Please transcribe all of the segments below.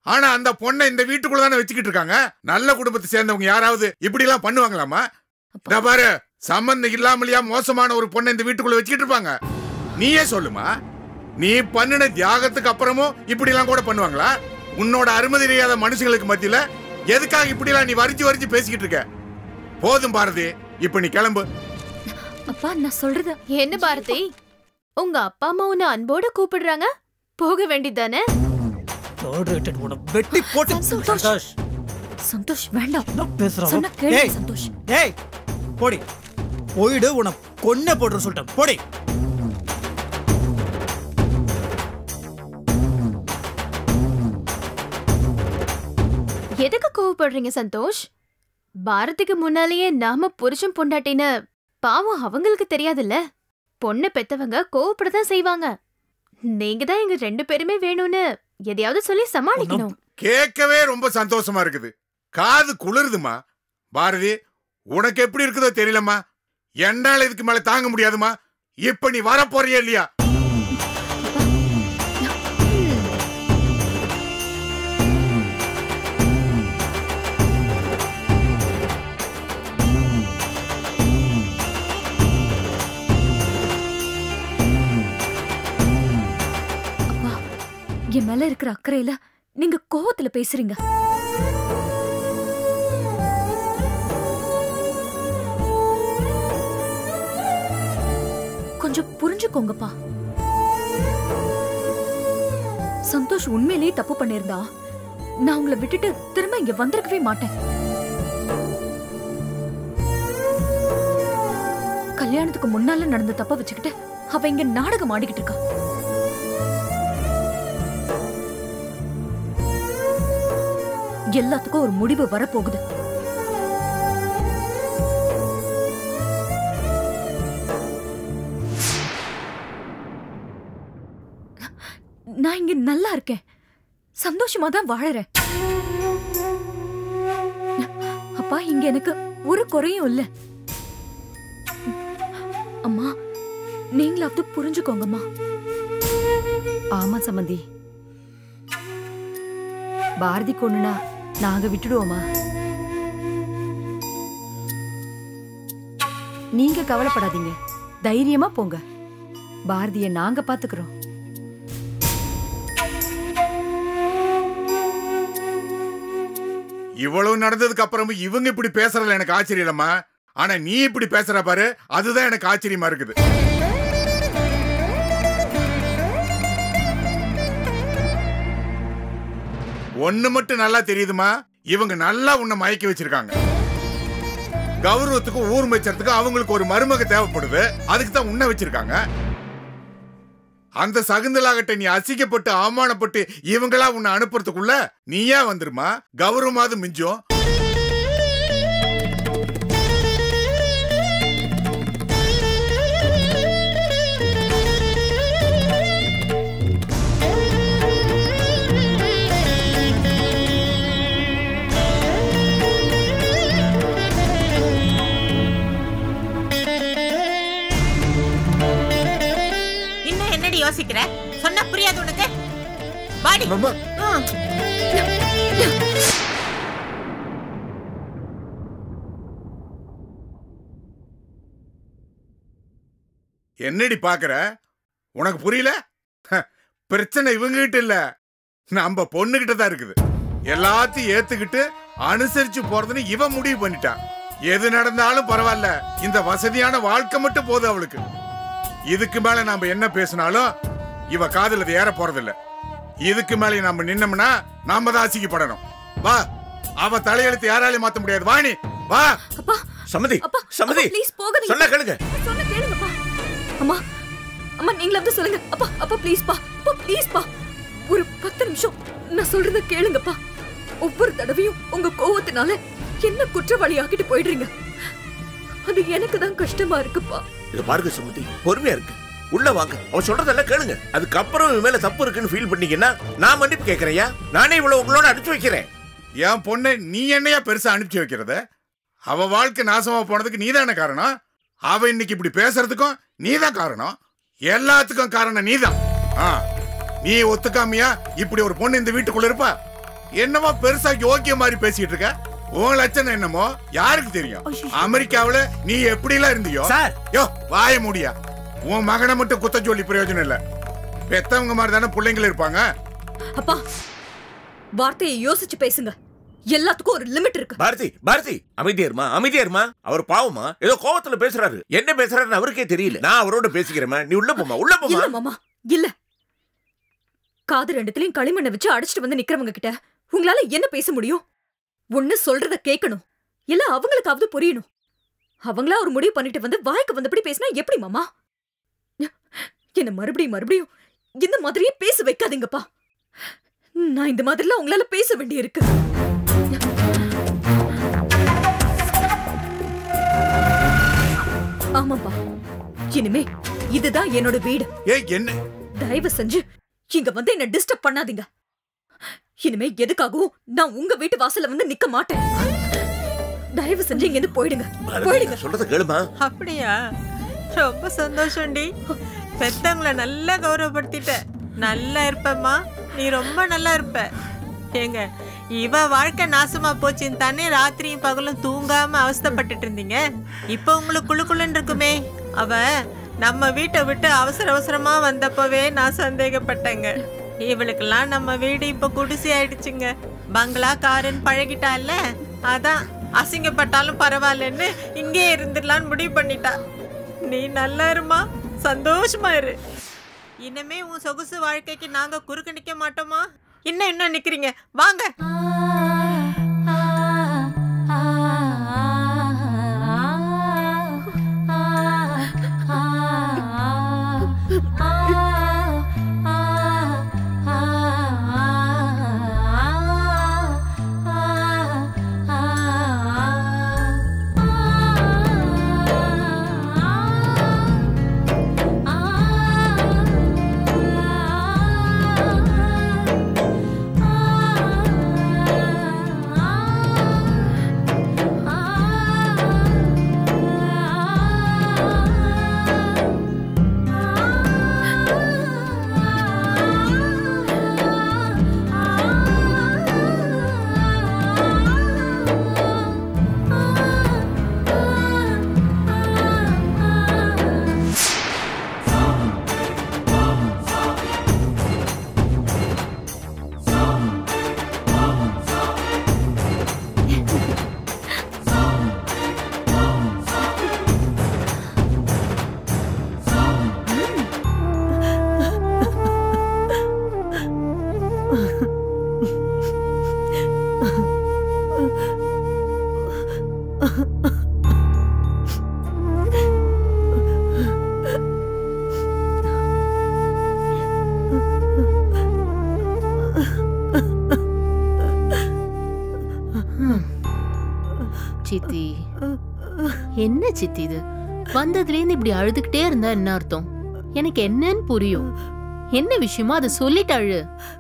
ஆனா அந்த பொண்ணை இந்த வீட்டுக்குள்ள தானே வச்சுக்கிட்டு இருக்காங்க நல்ல குடும்பத்தை சேர்ந்தவங்க யாராவது இப்படி எல்லாம் பண்ணுவாங்களாமா இதோ பாரு சம்பந்தம் இல்லாமலையா மோசமான ஒரு பொண்ணை இந்த வீட்டுக்குள்ள வச்சுக்கிட்டு இருப்பாங்க நீயே சொல்லுமா நீ பண்ணின தியாகத்துக்கு அப்புறமும் இப்படி எல்லாம் கூட பண்ணுவாங்களா உன்னோட அருமை தெரியாத மனுஷங்களுக்கு மத்தியில எதுக்காக இப்படி எல்லாம் நீ வரிச்சு வரிச்சு பேசிக்கிட்டு இருக்க போதும் பாரதி இப்ப நீ கிளம்பு அப்பா நான் சொல்றது என்ன பாரதி உங்க அப்பா அம்மா உன்னை அன்போட கூப்பிடுறாங்க போக வேண்டியதானே தேர்ட் ரேட்டட் உன வெட்டி போட்டு சந்தோஷ். சந்தோஷ் சந்தோஷ் வேண்டாம் என்ன பேசுறான் சொன்னா கேளு ஏய் சந்தோஷ் ஏய் போடி போயிடு உன கொன்ன போட்டு சொல்லிட்டேன் போடி எதுக்கு கோவப்படுறீங்க சந்தோஷ் பாரதிக்கு முன்னாலேயே நாம புருஷன் பொண்டாட்டின்னு பாவம் அவங்களுக்கு தெரியாதுல்ல பொண்ணை பெத்தவங்க கோவப்படத்தான் செய்வாங்க நீங்க தான் எங்க ரெண்டு பேருமே வேணும்னு எதையாவது சொல்லி சமாளிக்கணும் கேட்கவே ரொம்ப சந்தோஷமா இருக்குது காது குளிருதுமா பாரதி உனக்கு எப்படி இருக்குதோ தெரியலம்மா என்னால இதுக்கு மேல தாங்க முடியாதுமா இப்ப நீ வர போறியா இல்லையா அப்பா என் மேல இருக்கிற அக்கறையில நீங்க கோவத்துல பேசுறீங்க கொஞ்சம் புரிஞ்சுக்கோங்கப்பா சந்தோஷ் உண்மையிலேயே தப்பு பண்ணிருந்தா நான் உங்களை விட்டுட்டு திரும்ப இங்க வந்திருக்கவே மாட்டேன் கல்யாணத்துக்கு முன்னால நடந்த தப்ப வச்சுக்கிட்டு அவ இங்க நாடகம் ஆடிக்கிட்டு இருக்கா எல்லாத்துக்கும் ஒரு முடிவு வரப்போகுது நான் இங்க நல்லா இருக்கேன் சந்தோஷமா தான் வாழறேன் அப்பா இங்க எனக்கு ஒரு குறையும் இல்ல அம்மா நீங்களாவது புரிஞ்சுக்கோங்கம்மா ஆமா சம்மந்தி பாரதி கொண்டுனா நாங்க விட்டுடுவோமா நீங்க கவலைப்படாதீங்க தைரியமா போங்க பாரதிய நாங்க பாத்துக்கிறோம் இவ்வளவு நடந்ததுக்கு அப்புறமும் இவங்க இப்படி பேசுறதுல எனக்கு ஆச்சரியம் இல்லம்மா ஆனா நீ இப்படி பேசுற பாரு அதுதான் எனக்கு ஆச்சரியமா இருக்குது ஒண்ணு மட்டும் நல்லா தெரியுதுமா இவங்க நல்லா உன்னை மயக்கி வச்சிருக்காங்க கௌரவத்துக்கு ஊர் மெச்சறதுக்கு அவங்களுக்கு ஒரு மருமக தேவைப்படுது அதுக்கு தான் உன்னை வச்சிருக்காங்க அந்த சகுந்தலாகட்ட நீ அசிக்கப்பட்டு அவமானப்பட்டு இவங்களா உன்னை அனுப்புறதுக்குள்ள நீயா வந்துருமா கௌரவமாவது மிஞ்சும் இன்னும் என்னடி யோசிக்கிற சொன்னா புரியாது உனக்கு வாடி ம். என்னடி பாக்குற உனக்கு புரியல ஹ, பிரச்சனை இவங்க கிட்ட இல்ல நம்ம பொண்ணுகிட்ட தான் இருக்குது எல்லாத்தையும் ஏத்துக்கிட்டு அனுசரிச்சு போறதுன்னு இவன் முடிவு பண்ணிட்டான் எது நடந்தாலும் பரவாயில்ல இந்த வசதியான வாழ்க்கை மட்டும் போதும் அவளுக்கு இதுக்கு மேல நாம என்ன பேசினாலும் இவ காதுல அது ஏற போறதில்ல இதுக்கு மேல நம்ம நின்னோம்னா நாம தான் அசிக்கப்படணும் வா அவ தலையெழுத்து யாராலையும் மாத்த முடியாது வாணி வா அப்பா சம்மதி அப்பா சம்மதி ப்ளீஸ் போகாதீங்க சொன்னா கேளுங்க சொன்ன கேளுங்கப்பா அம்மா அம்மா நீங்களாவது சொல்லுங்க அப்பா அப்பா ப்ளீஸ்ப்பா அப்பா ப்ளீஸ்ப்பா ஒரு பத்து நிமிஷம் நான் சொல்றத கேளுங்கப்பா ஒவ்வொரு தடவையும் உங்க கோவத்தினால என்ன குற்றவாளி ஆக்கிட்டு போயிடுறீங்க அது எனக்கு தான் கஷ்டமா இருக்குப்பா இது பாருங்க சுமதி பொறுமையா இருக்கு உள்ள வாங்க அவன் சொல்றதெல்லாம் கேளுங்க அதுக்கப்புறம் இவன் மேல தப்பு இருக்குன்னு ஃபீல் பண்ணீங்கன்னா நான் மன்னிப்பு கேட்கறையா நானே இவ்வளவு உங்களோட அனுப்பிச்சு வைக்கிறேன் என் பொண்ணை நீ என்னையா பெருசா அனுப்பிச்சு வைக்கிறத அவ வாழ்க்கை நாசமா போனதுக்கு நீதானே காரணம் அவ இன்னைக்கு இப்படி பேசுறதுக்கும் நீதான் காரணம் எல்லாத்துக்கும் காரணம் நீதான் ஆ, நீ ஒத்துக்காமையா இப்படி ஒரு பொண்ணு இந்த வீட்டுக்குள்ள இருப்பா என்னமோ பெருசா யோக்கிய மாதிரி பேசிட்டு இருக்க உன் லட்சணம் என்னமோ யாருக்கு தெரியும் அமெரிக்காவுல நீ எப்படி எல்லாம் இருந்தியோ சார். யோ வாய முடியா உன் மகனை மட்டும் குத்த சொல்லி பிரயோஜனம் இல்ல பெத்தவங்க மாதிரி தானே பிள்ளைங்க இருப்பாங்க அப்பா வார்த்தையை யோசிச்சு பேசுங்க எல்லாத்துக்கும் ஒரு லிமிட் இருக்கு பாரதி பாரதி அமைதியாருமா அமைதியாருமா அவர் பாவமா ஏதோ கோவத்துல பேசுறாரு என்ன பேசுறாருன்னு அவருக்கே தெரியல நான் அவரோட பேசிக்கிறேமா நீ உள்ள போமா உள்ள போமா இல்ல மாமா இல்ல காது ரெண்டுத்துலயும் களிமண்ணை வச்சு அடிச்சிட்டு வந்து நிக்கிறவங்க கிட்ட உங்களால என்ன பேச முடியும் ஒண்ணு சொல்றத கேட்கணும் இல்ல அவங்களுக்காவது புரியணும் அவங்களா ஒரு முடிவு பண்ணிட்டு வந்து வாய்க்கு வந்தபடி பேசினா எப்படி மாமா என்ன மறுபடியும் மறுபடியும் இந்த மாதிரியே பேச வைக்காதீங்கப்பா நான் இந்த மாதிரிலாம் உங்களால பேச வேண்டியிருக்கு ஆமாப்பா இனிமே இதுதான் என்னோட வீடு ஏய் என்ன தயவு செஞ்சு இங்க வந்து என்ன டிஸ்டர்ப் பண்ணாதீங்க இனிமே எதுக்காகவும் நான் உங்க வீட்டு வாசல்ல வந்து நிக்க மாட்டேன் தயவு செஞ்சு இங்க இருந்து போயிடுங்க பாரதி போயிடுங்க நான் சொல்றத கேளுமா அப்படியா ரொம்ப சந்தோஷம்டி பெத்தவங்கள நல்லா கௌரவப்படுத்திட்ட நல்லா இருப்பம்மா நீ ரொம்ப நல்லா இருப்ப ஏங்க இவ வாழ்க்கை நாசமா போச்சுன்னு தானே ராத்திரியும் பகலும் தூங்காம அவஸ்தைப்பட்டுட்டு இருந்தீங்க இப்போ உங்களுக்கு குளுக்குள்ளுன்னு இருக்குமே அவ நம்ம வீட்டை விட்டு அவசர அவசரமா வந்தப்பவே நான் சந்தேகப்பட்டேங்க இவளுக்கெல்லாம் நம்ம வீடு இப்ப குடிசை ஆயிடுச்சுங்க பங்களா காருன்னு பழகிட்டால அதான் அசிங்கப்பட்டாலும் பரவாயில்லன்னு இங்கே இருந்துடலான்னு முடிவு பண்ணிட்டா நீ நல்லா இருமா சந்தோஷமா இரு இனிமே உன் சொகுசு வாழ்க்கைக்கு நாங்க குறுக்க நிக்க மாட்டோமா இன்னும் இன்னும் நிக்கிறீங்க வாங்க சித்தி என்ன சித்தி இது வந்ததுல இருந்து இப்படி அழுதுகிட்டே இருந்தா என்ன அர்த்தம் எனக்கு என்னன்னு புரியும் என்ன விஷயமோ அதை சொல்லிட்டு அழு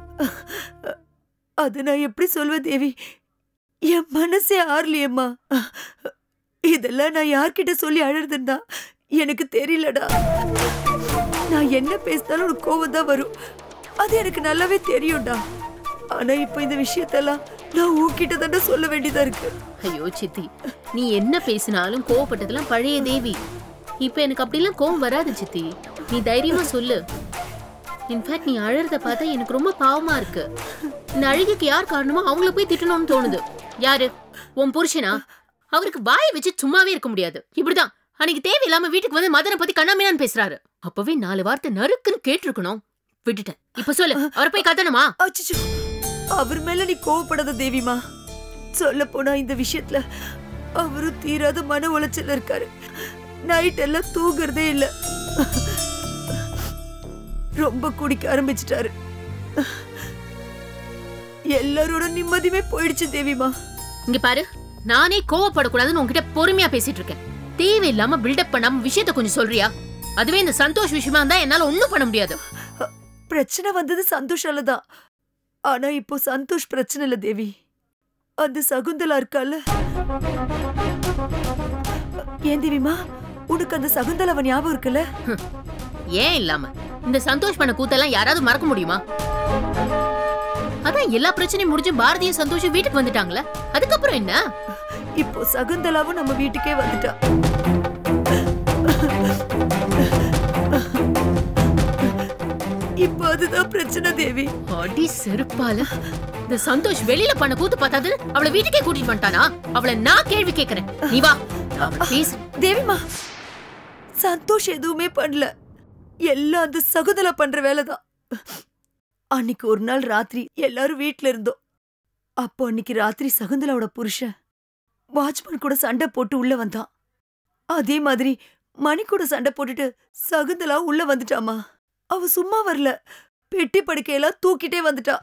அது நான் எப்படி சொல்வேன் தேவி என் மனசே ஆறலையேம்மா இதெல்லாம் நான் யார்கிட்ட சொல்லி அழுறதுன்னா எனக்கு தெரியலடா நான் என்ன பேசினாலும் உனக்கு கோவம் தான் வரும் அது எனக்கு நல்லாவே தெரியும்டா ஆனா இப்போ இந்த விஷயத்தெல்லாம் நான் உன்கிட்ட தானே சொல்ல வேண்டியதா இருக்கு ஐயோ சித்தி நீ என்ன பேசினாலும் கோவப்பட்டதெல்லாம் பழைய தேவி இப்ப எனக்கு அப்படிலாம் கோவம் வராது சித்தி நீ தைரியமா சொல்லு இன்ஃபேக்ட் நீ அழறத பார்த்தா எனக்கு ரொம்ப பாவமா இருக்கு இந்த அழுகைக்கு யார் காரணமோ அவங்கள போய் திட்டணும்னு தோணுது யாரு உன் புருஷனா அவருக்கு வாயை வச்சு சும்மாவே இருக்க முடியாது இப்படிதான் அன்னைக்கு தேவையில்லாம வீட்டுக்கு வந்து மதனை பத்தி கண்ணாமினான்னு பேசுறாரு அப்பவே நாலு வார்த்தை நறுக்குன்னு கேட்டிருக்கணும் விட்டுட்டேன் இப்ப சொல்லு அவரை போய் கத்தணுமா அச்சச்சோ அவர் மேல நீ கோவப்படாத தேவிமா சொல்ல போனா இந்த விஷயத்துல அவரும் தீராத மன உளைச்சல்ல இருக்காரு நைட் எல்லாம் தூங்குறதே இல்ல ரொம்ப குடிக்க ஆரம்பிச்சிட்டாரு எல்லாரோட நிம்மதியுமே போயிடுச்சு தேவிமா இங்க பாரு நானே கோவப்படக்கூடாதுன்னு உன்கிட்ட பொறுமையா பேசிட்டு இருக்கேன் தேவையில்லாம பில்டப் பண்ணாம விஷயத்த கொஞ்சம் சொல்றியா அதுவே இந்த சந்தோஷ் விஷயமா இருந்தா என்னால ஒண்ணும் பண்ண முடியாது பிரச்சனை வந்தது சந்தோஷால தான் ஆனா இப்போ சந்தோஷ் பிரச்சனை இல்ல தேவி அந்த சகுந்தலா இருக்கால ஏன் தேவிமா உனக்கு அந்த சகுந்தலாவை ஞாபகம் இருக்குல்ல ஏன் இல்லாம இந்த சந்தோஷ் பண்ண கூத்தெல்லாம் யாராவது மறக்க முடியுமா அதான் எல்லா பிரச்சனையும் முடிஞ்சு பாரதியும் சந்தோஷம் வீட்டுக்கு வந்துட்டாங்களே அதுக்கப்புறம் என்ன இப்போ சகுந்தலாவும் நம்ம வீட்டுக்கே வந்துட்டா இப்போ அதுதான் பிரச்சனை தேவி அடி செருப்பால இந்த சந்தோஷ் வெளியில பண்ண கூத்து பார்த்தாது அவளை வீட்டுக்கே கூட்டிட்டு வந்துட்டானா அவளை நான் கேள்வி கேக்குறேன் நீ வா அவ பேசு தேவிமா சந்தோஷ் எதுவுமே பண்ணல எல்லாம் அந்த சகுந்தலா பண்ற வேலைதான் அன்னைக்கு ஒரு நாள் ராத்திரி எல்லாரும் வீட்ல இருந்தோம் அப்போ அன்னைக்கு ராத்திரி சகுந்தலாவோட புருஷன் வாட்ச்மேன் கூட சண்டை போட்டு உள்ள வந்தான் அதே மாதிரி மணி கூட சண்டை போட்டுட்டு சகுந்தலா உள்ள வந்துட்டாமா அவ சும்மா வரல பெட்டி படுக்கையெல்லாம் தூக்கிட்டே வந்துட்டா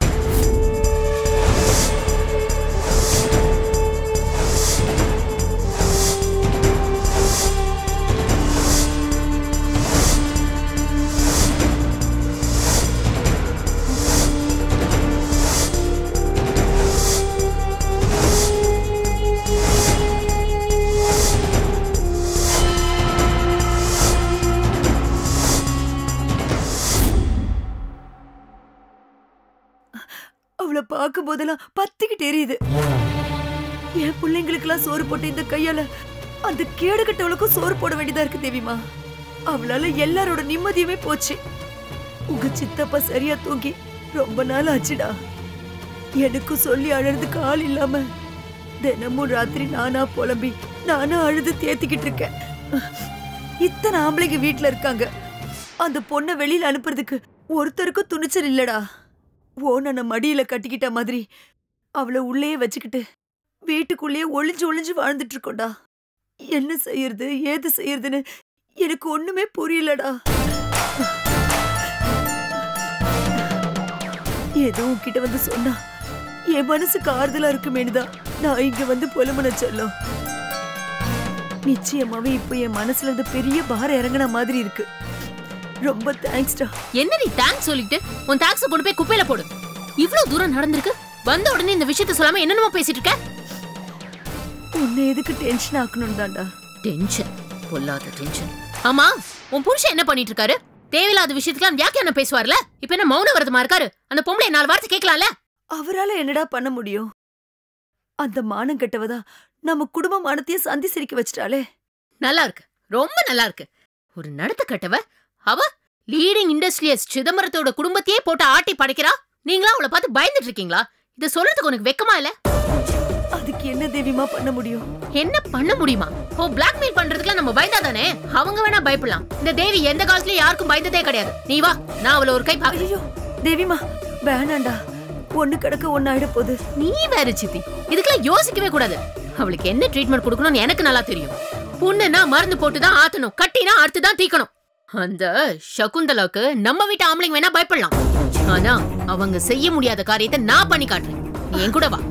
அவளை பார்க்கும் போதெல்லாம் பத்திக்கிட்டு எரியுது என் பிள்ளைங்களுக்கெல்லாம் சோறு போட்டு இந்த கையால அந்த கேடு கட்டவளுக்கும் சோறு போட வேண்டியதா இருக்கு தேவிமா அவளால எல்லாரோட நிம்மதியுமே போச்சு உங்க சித்தப்பா சரியா தூங்கி ரொம்ப நாள் ஆச்சுடா எனக்கும் சொல்லி அழறதுக்கு ஆள் இல்லாம தினமும் ராத்திரி நானா புலம்பி நானா அழுது தேத்திக்கிட்டு இருக்கேன் இத்தனை ஆம்பளைங்க வீட்ல இருக்காங்க அந்த பொண்ணை வெளியில அனுப்புறதுக்கு ஒருத்தருக்கும் துணிச்சல் இல்லடா ஓனனை மடியில கட்டிக்கிட்ட மாதிரி அவளை உள்ளே வச்சுக்கிட்டு வீட்டுக்குள்ளேயே ஒளிஞ்சு ஒளிஞ்சு வாழ்ந்துட்டு இருக்கோம்டா என்ன செய்யறது ஏது செய்யறதுன்னு எனக்கு ஒண்ணுமே புரியலடா ஏதோ உன்கிட்ட வந்து சொன்னா என் மனசுக்கு ஆறுதலா இருக்குமேனுதான் நான் இங்க வந்து புலம்புன சொல்லும் நிச்சயமாவே இப்ப என் மனசுல இருந்து பெரிய பாரம் இறங்குன மாதிரி இருக்கு ரொம்ப தேங்க்ஸ்டா என்ன நீ தேங்க்ஸ் சொல்லிட்டு உன் தேங்க்ஸ் கொண்டு போய் குப்பையில போடு இவ்ளோ தூரம் நடந்திருக்கு வந்த உடனே இந்த விஷயத்த சொல்லாம என்னென்னமோ பேசிட்டு இருக்க உன்னை எதுக்கு டென்ஷன் ஆக்கணும் தான்டா டென்ஷன் பொல்லாத டென்ஷன் ஆமா உன் புருஷன் என்ன பண்ணிட்டு இருக்காரு தேவையில்லாத விஷயத்துக்குலாம் வியாக்கியானம் பேசுவார்ல இப்ப என்ன மௌன விரதமா இருக்காரு அந்த பொம்பளை நாலு வார்த்தை கேட்கலாம்ல அவரால என்னடா பண்ண முடியும் அந்த மானம் கெட்டவதா நம்ம குடும்ப மானத்தையே சந்தி சிரிக்க வச்சிட்டாளே நல்லா இருக்கு ரொம்ப நல்லா இருக்கு ஒரு நடத்த கட்டவ அவ லீடிங் இண்டஸ்ட்ரியஸ் சிதம்பரத்தோட குடும்பத்தையே போட்டு ஆட்டி படைக்கிறா நீங்களா அவளை பார்த்து பயந்துட்டு இருக்கீங்களா இத சொல்றதுக்கு உனக்கு வெக்கமா இல்ல அதுக்கு என்ன தேவிமா பண்ண முடியும் என்ன பண்ண முடியுமா ஓ பிளாக்மெயில் பண்றதுக்குலாம் நம்ம பயந்தாதானே அவங்க வேணா பயப்படலாம் இந்த தேவி எந்த காலத்துலயும் யாருக்கும் பயந்ததே கிடையாது நீ வா நான் அவளை ஒரு கை பாக்க ஐயோ தேவிமா வேணாண்டா ஒண்ணு கிடக்க ஒண்ணு ஆயிட போகுது நீ வேற சித்தி இதுக்கெல்லாம் யோசிக்கவே கூடாது அவளுக்கு என்ன ட்ரீட்மெண்ட் கொடுக்கணும்னு எனக்கு நல்லா தெரியும் புண்ணுனா மருந்து போட்டு தான் ஆத்தணும் கட்டினா அடுத்து தான் தீக்கணும் அந்த சகுந்தலாக்கு நம்ம வீட்டு ஆம்பளைங்க வேணா பயப்படலாம் ஆனா அவங்க செய்ய முடியாத காரியத்தை நான் பண்ணி காட்டுறேன் நீ என் கூட வா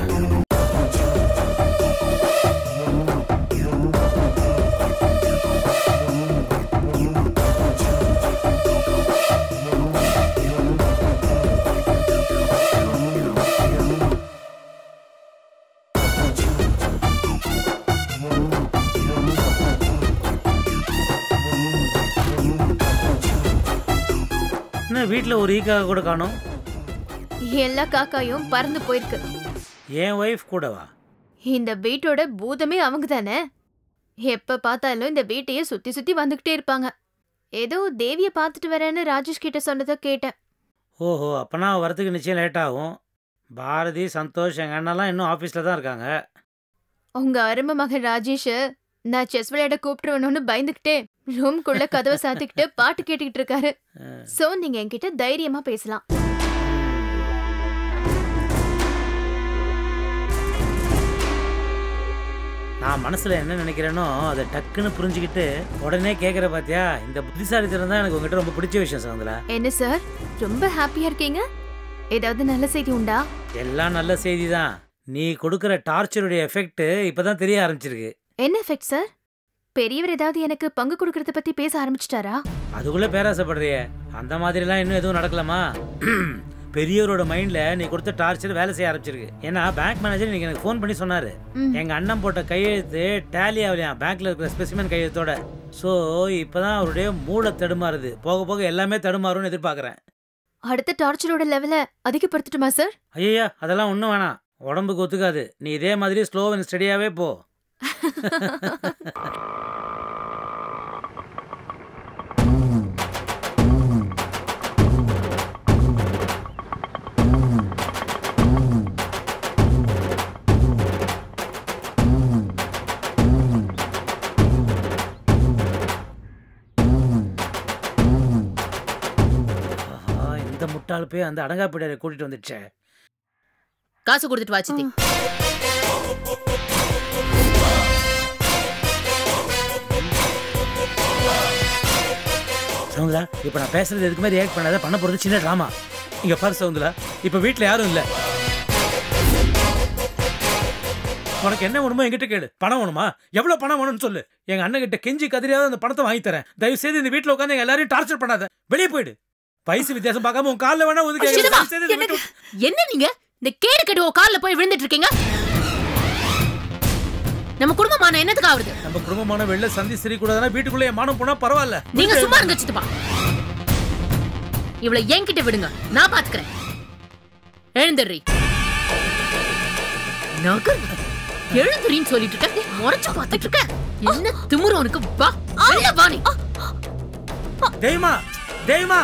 என்ன வீட்டில் ஒரு ஈக்காக கூட காணோம் எல்லா காக்காயும் பறந்து போயிருக்கு என் ஒய்ஃப் கூடவா இந்த வீட்டோட பூதமே அவங்க தானே எப்ப பார்த்தாலும் இந்த வீட்டையே சுத்தி சுத்தி வந்துகிட்டே இருப்பாங்க ஏதோ தேவிய பார்த்துட்டு வரேன்னு ராஜேஷ் கிட்ட சொன்னதை கேட்டேன் ஓஹோ அப்போனா வரதுக்கு நிச்சயம் லேட் ஆகும் பாரதி சந்தோஷ் எங்கள் அண்ணாலாம் இன்னும் ஆஃபீஸில் தான் இருக்காங்க உங்க அருமை மகன் ராஜேஷ் நான் செஸ் விளையாட கூப்பிட்டுருவணும்னு பயந்துகிட்டே ரூம்குள்ள கதவை சாத்திக்கிட்டு பாட்டு கேட்டுக்கிட்டு இருக்காரு சோ நீங்க என்கிட்ட தைரியமா பேசலாம் நான் மனசில் என்ன நினைக்கிறேனோ அதை டக்குன்னு புரிஞ்சுக்கிட்டு உடனே கேட்குற பார்த்தியா இந்த புத்திசாலித்தனம் தான் எனக்கு உங்ககிட்ட ரொம்ப பிடிச்ச விஷயம் சகுந்தலா என்ன சார் ரொம்ப ஹாப்பியா இருக்கீங்க ஏதாவது நல்ல செய்தி உண்டா எல்லாம் நல்ல செய்தி தான் நீ கொடுக்குற டார்ச்சருடைய எஃபெக்ட் இப்போ தான் தெரிய ஆரம்பிச்சிருக்கு என்ன எஃபெக்ட் சார் பெரியவர் ஏதாவது எனக்கு பங்கு கொடுக்கறத பத்தி பேச ஆரம்பிச்சிட்டாரா அதுக்குள்ளே பேராசைப்படுறியே அந்த மாதிரிலாம் இன்னும் எதுவும் நடக்கலாமா பெரியவரோட மைண்ட்ல நீ கொடுத்த டார்ச்சர் வேலை செய்ய ஆரம்பிச்சிருக்கு ஏன்னா பேங்க் மேனேஜர் இன்னைக்கு எனக்கு ஃபோன் பண்ணி சொன்னாரு ம். எங்க அண்ணன் போட்ட கையெழுத்து டேலி ஆகலையா பேங்க்ல இருக்கிற ஸ்பெசிமென் கையெழுத்தோட ஸோ இப்பதான் அவருடைய மூளை தடுமாறுது போக போக எல்லாமே தடுமாறும்னு எதிர்பார்க்கறேன் அடுத்த டார்ச்சரோட லெவல அதிகப்படுத்தட்டுமா சார் ஐயா அதெல்லாம் ஒன்றும் வேணாம் உடம்புக்கு ஒத்துக்காது நீ இதே மாதிரி ஸ்லோ அண்ட் ஸ்டடியாகவே போ ஆஹா, இந்த முட்டாள் போய் அந்த அடங்காப்பிடையை கூட்டிட்டு வந்துடுச்சே காசு கொடுத்துட்டு வா சித்தி சவுந்தரா இப்போ நான் பேசுறது எதுக்குமே ரியாக்ட் பண்ணாத பண்ண போறது சின்ன ட்ராமா இங்க பாரு சவுந்தரா இப்போ வீட்ல யாரும் இல்ல உனக்கு என்ன வேணுமோ என்கிட்ட கேளு பணம் வேணுமா எவ்வளவு பணம் வேணும்னு சொல்லு எங்க அண்ணன் கிட்ட கெஞ்சி கதிரியாவது அந்த பணத்தை வாங்கி தரேன் தயவு செய்து இந்த வீட்ல உட்காந்து எங்க எல்லாரையும் டார்ச்சர் பண்ணாத வெளியே போயிடு வயசு வித்தியாசம் பார்க்காம உன் கால்ல வேணா ஒதுக்கி சின்னம்மா, தயவு செய்து இந்த வீட்டை விட்டு- என்ன நீங்க இந்த கேடு கெடுவோ கால்ல போய் விழுந்துட்டு இருக்கீங்க நம்ம குடும்பமான என்னத்துக்கு ஆகுது நம்ம குடும்பமான வெளில சந்தி சிரிக்கூடாதுன்னா வீட்டுக்குள்ள என் மானம் போனா பரவாயில்ல நீங்க சும்மா இருங்க சித்தப்பா இவளை என்கிட்ட விடுங்க நான் பாத்துக்கிறேன் எழுந்துடுறி நகர் எழுந்துறின்னு சொல்லிட்டு இருக்க முறைச்சு பார்த்துட்டு இருக்க என்ன திமுரு உனக்கு வா வெளில வா நீ தெய்வமா தெய்வமா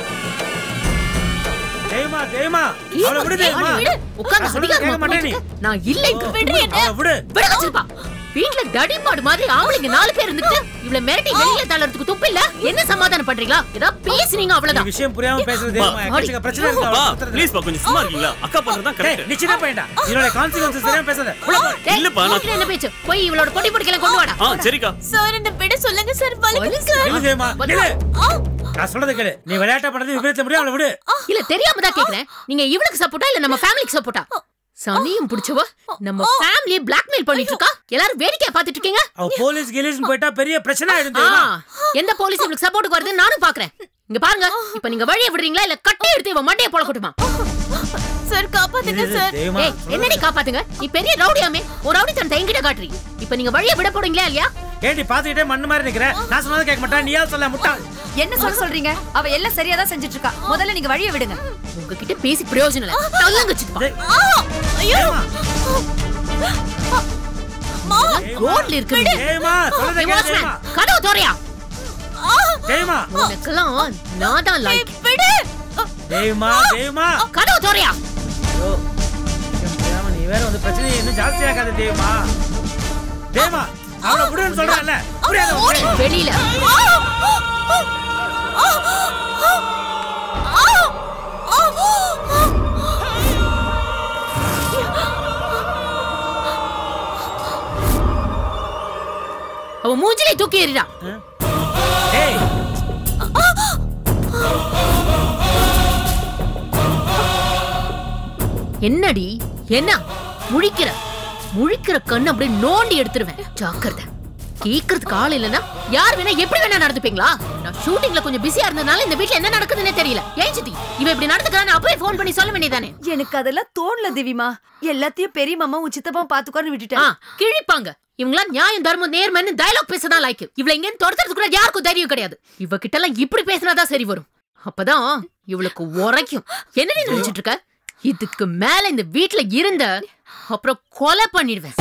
தெய்வமா தெய்வமா அவளை விடு தெய்வமா அவளை விடு. உட்கார்ந்து நான் சொல்றதை அதிகாரமா கேட்க மாட்டே நீ. பேசிட்டு. நான் இல்லைங்க விடுறி என்ன அவளை விடு விட வச்சிருப்பா வீட்ல தடிமாடு மாதிரி ஆம்பளைங்க நாலு பேர் இருந்துட்டு இவள மிரட்டி வெளியில தள்ளறதுக்கு துப்பு இல்ல என்ன சமாதானம் பண்றீங்களா ஏதாவது பேசுனீங்க இந்த அவ்வளவுதான் விஷயம் புரியாம பேசுறது தெய்வமா எக்கச்சக்க பிரச்சனை இருக்கு பா அவளை சுத்துறது. ப்ளீஸ் பா கொஞ்சம் சும்மா இருக்கீங்களா அக்கா பண்றது தான் டேய், கரெக்ட் நீ சின்ன பையன்டா இதோட கான்சிக்வன்சஸ் தெரியாம பேசாத உள்ள போ. டேய், இல்லப்பா, நான்- உன்கிட்ட என்ன பேச்சு போய் இவளோட பொடி பொடிக்கலாம் கொண்டு வாடா ஆ சரிக்கா சார் என்ன விட சொல்லுங்க சார் வலிக்குது சார் நில்லு தெய்வமா நில்லு நான் சொல்றதை கேளு நீ விளையாட்டா பண்ணது விபரீத முடியும் அவளை விடு இல்ல தெரியாம தான் கேக்குறேன் நீங்க இவளுக்கு சப்போர்ட்டா இல்ல நம்ம ஃபேமிலிக்கு சப்போர்ட்டா சனியும் புடிச்சவ நம்ம ஃபேமிலியை பிளாக்மெயில் பண்ணிட்டு இருக்கா எல்லாரும் வேடிக்கையா பாத்துட்டு இருக்கீங்க அவ போலீஸ் கிலீஸ்னு போயிட்டா பெரிய பிரச்சனை ஆயிடும் ஆ, தெரியுமா எந்த போலீஸ் இவளுக்கு சப்போர்ட் வருது நானும் பாக்குறேன் இங்க பாருங்க இப்ப நீங்க வழிய விடுறீங்களா இல்ல கட்டை எடுத்து இவ மண்டைய போடக்கட்டுமா சார் காப்பாத்துங்க இது சார் தெய்வமா ஏய் என்னடி காப்பாத்துங்க நீ பெரிய ரவுடியாமே ஒரு ரவுடி தன் என்கிட்ட காட்டுறீ இப்ப நீங்க வழிய விட போறீங்களா இல்லையா ஏண்டி பாத்துக்கிட்டே மண்ணு மாதிரி நிக்கிற நான் சொன்னதை கேட்க மாட்டேன் நீயா சொல்ல முட்டா என்ன சொல்ல சொல்றீங்க அவ எல்லாம் சரியா தான் செஞ்சுட்டு இருக்கா முதல்ல நீங்க வழிய விடுங்க உங்ககிட்ட பேசி பிரயோஜனம் இல்ல தள்ளுங்க சித்தப்பா தெய்வமா ரோட்ல இருக்கு தெய்வமா சொல்றதை கேளு தெய்வமா கதவு தோறையா தெய்வமா உனக்கெல்லாம் நான் தான் லைக் தெய்வமா தெய்வமா கதவு தோறையா ஐயோ, விஷயம் புரியாம நீ வேற வந்து பிரச்சனையை இன்னும் ஜாஸ்தியாக்காத தெய்வமா தெய்வமா அவளை விடுன்னு சொல்றேன்ல புரியாத உனக்கு? வெளியில அவ மூஞ்சிலே தூக்கி எறிடா ஏய் என்னடி என்ன முழிக்கிற முழிக்கிற கண்ணு அப்படியே நோண்டி எடுத்துருவேன் ஜாக்கிரதை கேக்குறதுக்கு ஆள் இல்லைன்னா யார் வேணா எப்படி வேணா நடந்துப்பீங்களா நான் ஷூட்டிங்ல கொஞ்சம் பிஸியா இருந்ததுனால இந்த வீட்ல என்ன நடக்குதுன்னே தெரியல ஏன் சித்தி இவ இப்படி நடந்துக்கிறான்னு அப்பவே ஃபோன் பண்ணி சொல்ல வேண்டியதானே எனக்கு அதெல்லாம் தோணல திவிமா எல்லாத்தையும் பெரிய மாமா உன் சித்தப்பா பாத்துக்கோன்னு ஆ விட்டுட்டேன் கிழிப்பாங்க இவங்களா நியாயம் தர்மம் நேர்மைன்னு டயலாக் பேசதான் லாய்க்கு இவள எங்க துரத்துறது கூட யாருக்கும் தைரியம் கிடையாது இவ கிட்ட எல்லாம் இப்படி பேசினாதான் சரி வரும் அப்பதான் இவளுக்கு உரைக்கும் என்னடி நினைச்சிட்டு இருக்க இதுக்கு மேல இந்த வீட்ல இருந்த அப்புறம் கொலை பண்ணிடுவேன்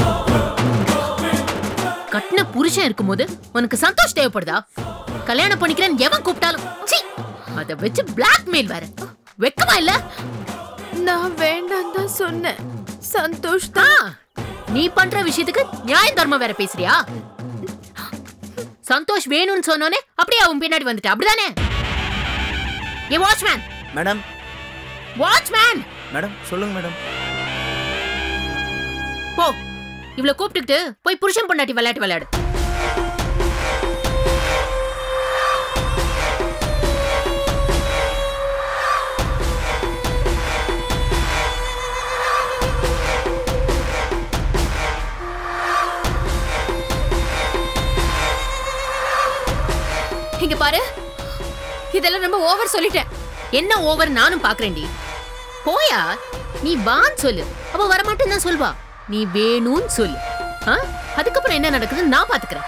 கட்டின புருஷன் இருக்கும்போது உனக்கு சந்தோஷ் தேவைப்படுதா கல்யாணம் பண்ணிக்கிறேன்னு எவன் கூப்பிட்டாலும் சீ அத வச்சு பிளாக்மெயில் வேற வெக்கமா இல்ல நான் வேண்டாம் தான் சொன்னேன் சந்தோஷ் ஆ, நீ பண்ற விஷயத்துக்கு நியாயம் தர்மம் வேற பேசுறியா சந்தோஷ் வேணும்னு சொன்னோனே அப்படியே அவன் பின்னாடி வந்துட்ட அப்படிதானே ஏ வாட்ச்மேன் மேடம் வாட்ச்மேன் மேடம் சொல்லுங்க மேடம் போ இவள கூப்பிட்டுக்கிட்டு போய் புருஷன் பொண்டாட்டி விளையாட்டு விளையாடு இங்க பாரு இதெல்லாம் ரொம்ப ஓவர் சொல்லிட்டேன் என்ன ஓவர் நானும் பாக்குறேன்டி போயா நீ வான்னு சொல்லு அவ வரமாட்டேன்னு தான் சொல்வா நீ வேணும்னு சொல்லு ஆ? அதுக்கப்புறம் என்ன நடக்குதுன்னு நான் பாத்துக்கிறேன்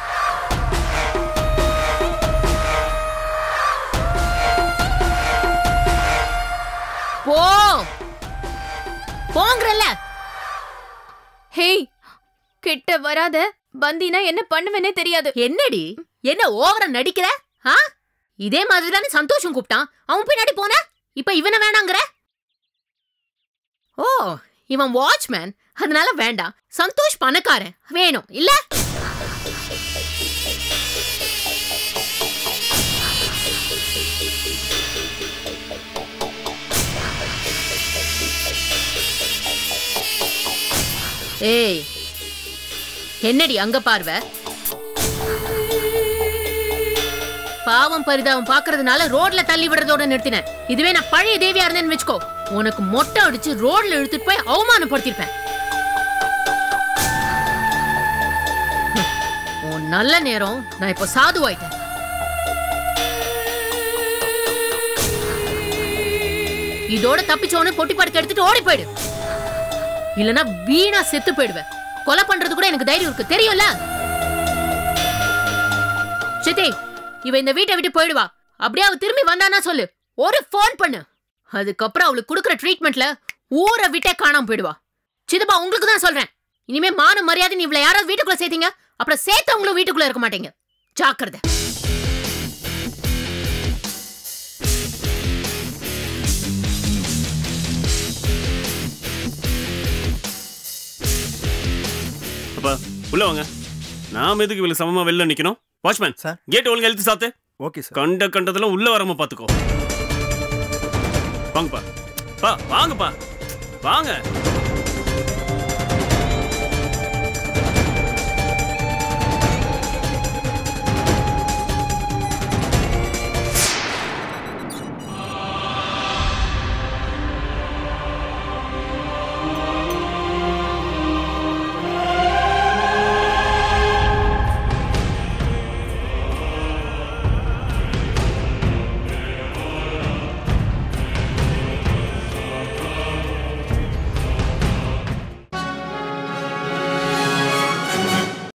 போ போங்கறல்ல ஹேய் கிட்ட வராத வந்தீனா என்ன பண்ணுவேனே தெரியாது என்னடி என்ன ஓவரா நடிக்கிற ஆ இதே மாதிரி தானே சந்தோஷம் கூப்பிட்டான் அவன் பின்னாடி போன இப்ப இவனை வேணாங்கிற ஓ இவன் வாட்ச்மேன் அதனால வேண்டாம் சந்தோஷ் பணக்காரன் வேணும் இல்ல ஏய் என்னடி அங்க பார்வை பாவம் பரிதாபம் பாக்குறதுனால ரோட்ல தள்ளி விடுறதோட நிறுத்தினேன் இதுவே நான் பழைய தேவியா இருந்தேன்னு வச்சுக்கோ உனக்கு மொட்டை அடிச்சு ரோட்ல இழுத்துட்டு போய் அவமானப்படுத்திருப்பேன் ஹம், உன் நல்ல நேரம் நான் இப்போ சாதுவாயிட்டேன் இதோட தப்பிச்சோன்னு பொட்டி படுக்க எடுத்துட்டு ஓடி போயிடு இல்லனா வீணா செத்து போயிடுவேன் கொலை பண்றது கூட எனக்கு தைரியம் இருக்கு தெரியும்ல சித்தி இவ இந்த வீட்டை விட்டு போயிடுவா அப்படியே அவ திரும்பி வந்தானா சொல்லு ஒரு ஃபோன் பண்ணு அதுக்கப்புறம் அவளுக்கு கொடுக்குற ட்ரீட்மெண்ட்ல ஊரை விட்டே காணாம போயிடுவா சிதப்பா உங்களுக்கு தான் சொல்றேன் இனிமே மான மரியாதை நீ இவளை யாராவது வீட்டுக்குள்ள சேர்த்தீங்க அப்புறம் சேர்த்தவங்களும் வீட்டுக்குள்ள இருக்க மாட்டீங்க ஜாக்கிரதை அப்பா உள்ள வாங்க நாம எதுக்கு இவளுக்கு சமமா வெளில நிக்கணும் வாட்ச்மேன் சார். கேட் ஒழுங்கா எழுத்து சாத்து ஓகே சார் கண்ட கண்டதெல்லாம் உள்ள வராம பாத்துக்கோ வாங்கப்பா பா வாங்கப்பா வாங்க